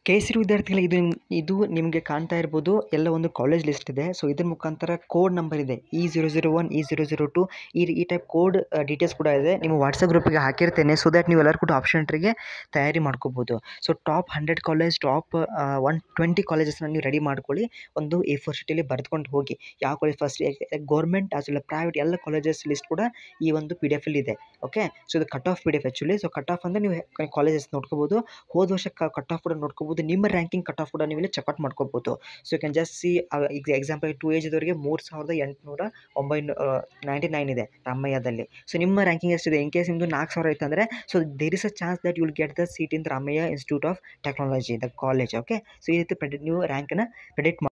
K C ವಿದ್ಯಾರ್ಥಿಗಳು ಇದು ನಿಮ್- ಇದು ನಿಮಗೆ ಕಾಣ್ತಾ ಇರ್ಬೋದು ಎಲ್ಲ ಒಂದು ಕಾಲೇಜ್ ಲಿಸ್ಟ್ ಇದೆ ಸೊ ಇದ್ರ ಮುಖಾಂತರ ಕೋಡ್ ನಂಬರ್ ಇದೆ E zero zero one E zero zero two ಈ ಈ ಟೈಪ್ ಕೋಡ್ ಡೀಟೇಲ್ಸ್ ಕೂಡ ಇದೆ ನಿಮ್ಮ ವಾಟ್ಸಪ್ ಗ್ರೂಪಿಗೆ ಹಾಕಿರ್ತೇನೆ ಸೊ ದ್ಯಾಟ್ ನೀವು ಎಲ್ಲರೂ ಕೂಡ ಆಪ್ಷನ್ ಎಂಟ್ರಿಗೆ ತಯಾರಿ ಮಾಡ್ಕೋಬೋದು so top hundred college top one twenty ಕಾಲೇಜಸ್ನ ನೀವು ರೆಡಿ ಮಾಡ್ಕೊಳ್ಳಿ ಒಂದು ಎ ಫೋರ್ ಶೀಟಲ್ಲಿ ಬರೆದುಕೊಂಡು ಹೋಗಿ ಯಾವ college first government as well private ಎಲ್ಲ ಕಾಲೇಜಸ್ ಲಿಸ್ಟ್ ಕೂಡ ಈ ಒಂದು ಪಿ ಡಿ ಎಫಲ್ಲಿ ಇದೆ ಓಕೆ ಸೊ ಇದು cut off P D F actually so cut off ಅಂದರೆ ನೀವು ಕಾಲೇಜಸ್ ನೋಡ್ಕೋಬೋದು ಹೋದ ವರ್ಷ ಕಟ್ ಆಫ್ ಕೂಡ ನೋಡ್ಕೋಬೋದು ನಿಮ್ಮ ರ್ಯಾಂಕಿಂಗ್ ಕಟ್ ಆಫ್ ಕೂಡ ನೀವು ಇಲ್ಲಿ ಚೆಕ್ಔಟ್ ಮಾಡ್ಕೋಬೋದು so you can just see example to age ಇದ್ದವರಿಗೆ ಮೂರು ಸಾವಿರದ ಎಂಟುನೂರ ಒಂಬೈನೂ ನೈಂಟಿ ನೈನ್ ಇದೆ ರಾಮಯ್ಯದಲ್ಲಿ ಸೊ ನಿಮ್ಮ ರ್ಯಾಂಕಿಂಗ್ ಎಷ್ಟಿದೆ ಇನ್ ಕೇಸ್ ನಿಮ್ಮದು ನಾಲ್ಕು ಸಾವಿರ ಇತ್ತು ಅಂದರೆ so there is a chance that will get the seat in Ramaiah institute of technology the college okay so ಈ ರೀತಿ ಪ್ರೆಡಿಟ್ ನೀವು ರ್ಯಾಂಕನ್ನು ಪ್ರೆಡಿಕ್ಟ್